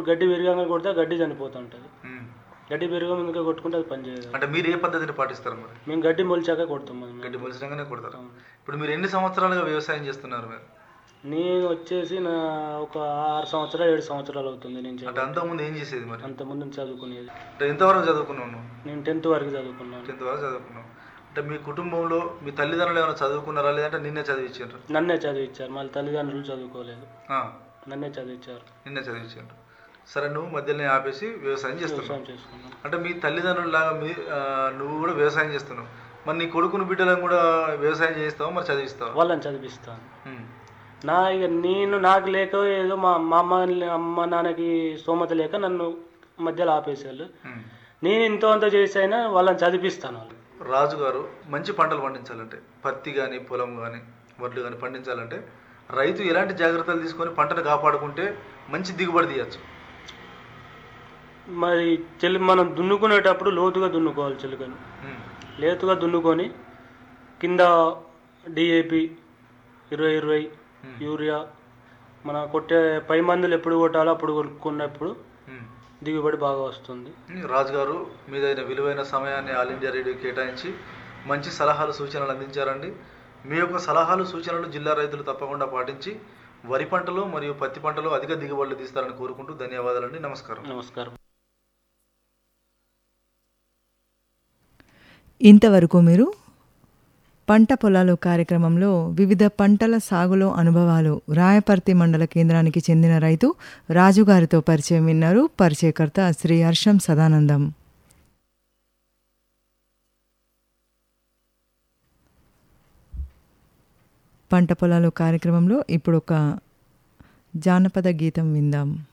ఇప్పుడు గడ్డి విరగంగా కొడితే ఆ గడ్డి చనిపోతూ ఉంటుంది ఉమ్. గడ్డి విరగ ముందుగా కొట్టుకుంటే అది పనిచేయదు అంటే మీరు ఏ పద్ధతిని పాటిస్తారు మరి మేము గడ్డి మొలిచాక కొడతాం మనం. గడ్డి మొలిసినాకనే కొడతారు అవును. ఇప్పుడు మీరు ఎన్ని సంవత్సరాలుగా వ్యవసాయం చేస్తున్నారు మీరు నేను వచ్చేసి నా ఒక ఆరు సంవత్సరాలు ఏడు సంవత్సరాలు అవుతుంది నేను అంటే చదువు- అంతకుముందు ఏం చేసేది మరి అంత ముందు చదువుకునేది అంటే ఎంతవరకు చదువుకున్నావు నువ్వు నేను టెన్త్ వరకు చదువుకున్నాను టెన్త్ వరకు చదువుకున్నావు అంటే మీ కుటుంబంలో మీ తల్లిదండ్రులు ఏమైనా చదువుకున్నారా లేదంటే నిన్నే చదివించారు నన్నే చదివించారు మళ్ళీ తల్లిదండ్రులు చదువుకోలేదు నన్నే చదివించారు నిన్నే చదివించారు సరే నువ్వు మధ్యలోనే ఆపేసి వ్యవసాయం చేస్తున్నావు వ్యవసాయం చేసుకున్నాను అంటే మీ తల్లిదండ్రులలాగా మీ ఆ, నువ్వు కూడా వ్యవసాయం చేస్తున్నావు మరి నీ కొడుకుని బిడ్డలను కూడా వ్యవసాయం చేయిస్తావా మరి చదివిస్తావా వాళ్ళని చదివిస్తాను ఉమ్. నా ఇక నేను నాకు లేక ఏదో మా మా అమ్మ అమ్మ నాన్నకి స్తోమత లేక నన్ను మధ్యలో ఆపేసేవాళ్ళు ఉమ్. నేను ఇంతో అంత చేసైనా వాళ్ళని చదివిస్తాను వాళ్ళు రాజు గారు మంచి పంటలు పండించాలంటే పత్తి కానీ పొలం కానీ వడ్లు కానీ పండించాలంటే రైతు ఎలాంటి జాగ్రత్తలు తీసుకొని పంటను కాపాడుకుంటే మంచి దిగుబడి తీయచ్చు మరి చెల్లి మనం దున్నుకునేటప్పుడు లోతుగా దున్నుకోవాలి చెలుకను లేతుగా దున్నుకొని కింద డిఏపి ఇరవై ఇరవై యూరియా మన కొట్టే పై మందులు ఎప్పుడు కొట్టాలో అప్పుడు కొనుక్కున్నప్పుడు దిగుబడి బాగా వస్తుంది రాజు గారు మీదైన విలువైన సమయాన్ని ఆల్ ఇండియా రేడియో కేటాయించి మంచి సలహాలు సూచనలు అందించారండి మీ యొక్క సలహాలు సూచనలు జిల్లా రైతులు తప్పకుండా పాటించి వరి పంటలు మరియు పత్తి పంటలు అధిక దిగుబడులు తీస్తారని కోరుకుంటూ ధన్యవాదాలండి నమస్కారం నమస్కారం ఇంతవరకు మీరు పంట పొలాలు కార్యక్రమంలో వివిధ పంటల సాగులో అనుభవాలు రాయపర్తి మండల కేంద్రానికి చెందిన రైతు రాజుగారితో పరిచయం విన్నారు పరిచయకర్త శ్రీ హర్షం సదానందం పంట పొలాలు కార్యక్రమంలో ఇప్పుడు ఒక జానపద గీతం విందాం